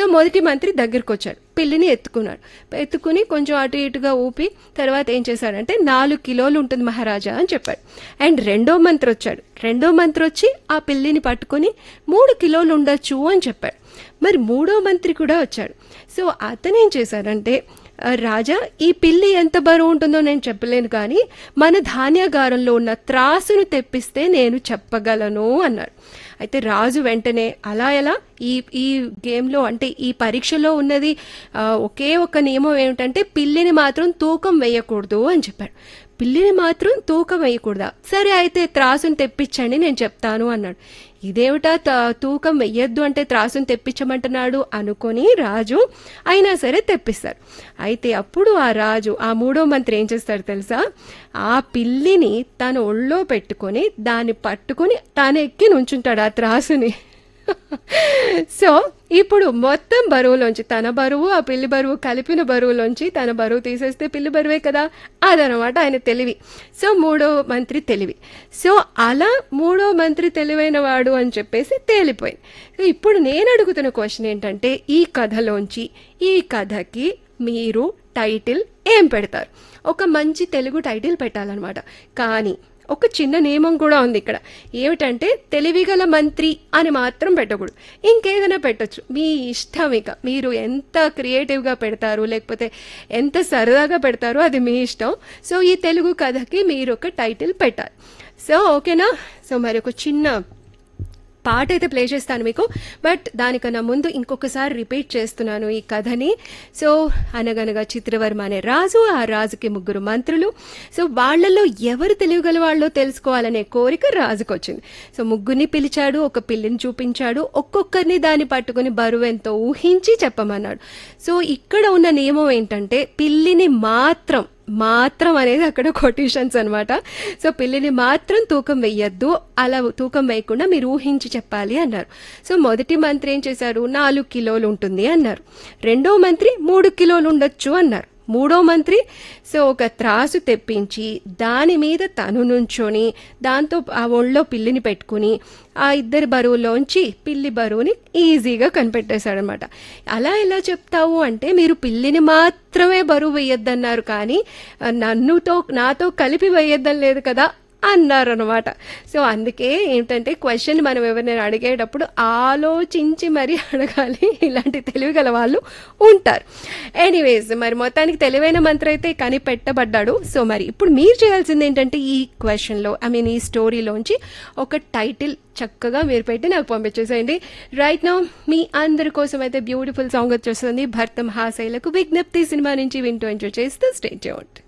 మొదటి మంత్రి దగ్గరికి వచ్చాడు పిల్లిని ఎత్తుకున్నాడు ఎత్తుకుని కొంచెం అటు ఇటుగా ఊపి తర్వాత ఏం చేశాడంటే నాలుగు కిలోలు ఉంటుంది మహారాజా అని చెప్పాడు అండ్ రెండో మంత్రి వచ్చాడు రెండో మంత్రి వచ్చి ఆ పిల్లిని పట్టుకుని మూడు కిలోలు ఉండొచ్చు అని చెప్పాడు మరి మూడో మంత్రి కూడా వచ్చాడు సో అతను ఏం చేశాడంటే "ఆ, రాజా ఈ పిల్లి ఎంత బరువు ఉంటుందో నేను చెప్పలేను కానీ మన ధాన్యాగారంలో ఉన్న త్రాసును తెప్పిస్తే నేను చెప్పగలను అన్నాడు అయితే రాజు వెంటనే అలా ఎలా ఈ ఈ గేమ్లో అంటే ఈ పరీక్షలో ఉన్నది ఆ, ఒకే ఒక నియమం ఏమిటంటే పిల్లిని మాత్రం తూకం వేయకూడదు అని చెప్పాడు పిల్లిని మాత్రం తూకం వేయకూడదా సరే అయితే త్రాసును తెప్పించండి నేను చెప్తాను అన్నాడు ఇదేమిటా త- తూకం వెయ్యొద్దు అంటే త్రాసును తెప్పించమంటున్నాడు అనుకొని రాజు అయినా సరే తెప్పిస్తారు అయితే అప్పుడు ఆ రాజు ఆ మూడో మంత్రి ఏం చేస్తాడు తెలుసా ఆ పిల్లిని తన ఒళ్ళో పెట్టుకొని దాన్ని పట్టుకొని తాను ఎక్కి నుంచుంటాడు ఆ త్రాసుని సో ఇప్పుడు మొత్తం బరువులోంచి తన బరువు ఆ పిల్లి బరువు కలిపిన బరువులోంచి తన బరువు తీసేస్తే పిల్లి బరువే కదా అదనమాట ఆయన తెలివి సో మూడో మంత్రి తెలివి సో అలా మూడో మంత్రి తెలివైన వాడు అని చెప్పేసి తేలిపోయింది సో ఇప్పుడు నేను అడుగుతున్న క్వశ్చన్ ఏంటంటే ఈ కథలోంచి ఈ కథకి మీరు టైటిల్ ఏం పెడతారు ఒక మంచి తెలుగు టైటిల్ పెట్టాలన్నమాట కానీ ఒక చిన్న నియమం కూడా ఉంది ఇక్కడ ఏమిటంటే తెలివిగల మంత్రి అని మాత్రం పెట్టకూడదు ఇంకేదైనా పెట్టొచ్చు మీ ఇష్టం ఇక మీరు ఎంత క్రియేటివ్గా పెడతారు లేకపోతే ఎంత సరదాగా పెడతారో అది మీ ఇష్టం సో ఈ తెలుగు కథకి మీరు ఒక టైటిల్ పెట్టాలి సో ఓకేనా సో మరి ఒక చిన్న పాట అయితే ప్లే చేస్తాను మీకు బట్ దానికన్నా ముందు ఇంకొకసారి రిపీట్ చేస్తున్నాను ఈ కథని సో అనగనగా చిత్రవర్మ అనే రాజు ఆ రాజుకి ముగ్గురు మంత్రులు సో వాళ్ళల్లో ఎవరు తెలియగల వాళ్ళో తెలుసుకోవాలనే కోరిక రాజుకు వచ్చింది సో ముగ్గురిని పిలిచాడు ఒక పిల్లిని చూపించాడు ఒక్కొక్కరిని దాన్ని పట్టుకుని బరువు ఎంతో ఊహించి చెప్పమన్నాడు సో ఇక్కడ ఉన్న నియమం ఏంటంటే పిల్లిని మాత్రం మాత్రం అనేది అక్కడ కొటేషన్స్ అన్నమాట సో పిల్లిని మాత్రం తూకం వెయ్యొద్దు అలా తూకం వేయకుండా మీరు ఊహించి చెప్పాలి అన్నారు సో మొదటి మంత్రి ఏం చేశారు నాలుగు కిలోలు ఉంటుంది అన్నారు రెండో మంత్రి మూడు కిలోలు ఉండొచ్చు అన్నారు మూడో మంత్రి సో ఒక త్రాసు తెప్పించి దాని మీద తను నుంచొని దాంతో ఆ ఒళ్ళో పిల్లిని పెట్టుకుని ఆ ఇద్దరి బరువులోంచి పిల్లి బరువుని ఈజీగా కనిపెట్టేశాడనమాట అలా ఎలా చెప్తావు అంటే మీరు పిల్లిని మాత్రమే బరువు వేయొద్దన్నారు కానీ ఆ, నన్నుతో నాతో కలిపి వేయొద్దని లేదు కదా అన్నారనమాట సో అందుకే ఏంటంటే క్వశ్చన్ మనం ఎవరినైనా అడిగేటప్పుడు ఆలోచించి మరీ అడగాలి ఇలాంటి తెలివి గల వాళ్ళు ఉంటారు ఎనీవేస్ మరి మొత్తానికి తెలివైన మంత్రి అయితే కనిపెట్టబడ్డాడు సో మరి ఇప్పుడు మీరు చేయాల్సింది ఏంటంటే ఈ క్వశ్చన్లో ఐ మీన్ ఈ స్టోరీలోంచి ఒక టైటిల్ చక్కగా మీరు పెట్టి నాకు పంపించేసేయండి రైట్ నౌ మీ అందరి కోసం అయితే బ్యూటిఫుల్ సాంగ్ వచ్చేస్తుంది భర్త మహాశైలకు విజ్ఞప్తి సినిమా నుంచి వింటూ ఎంజాయ్ చేస్తూ స్టేట్ అవుట్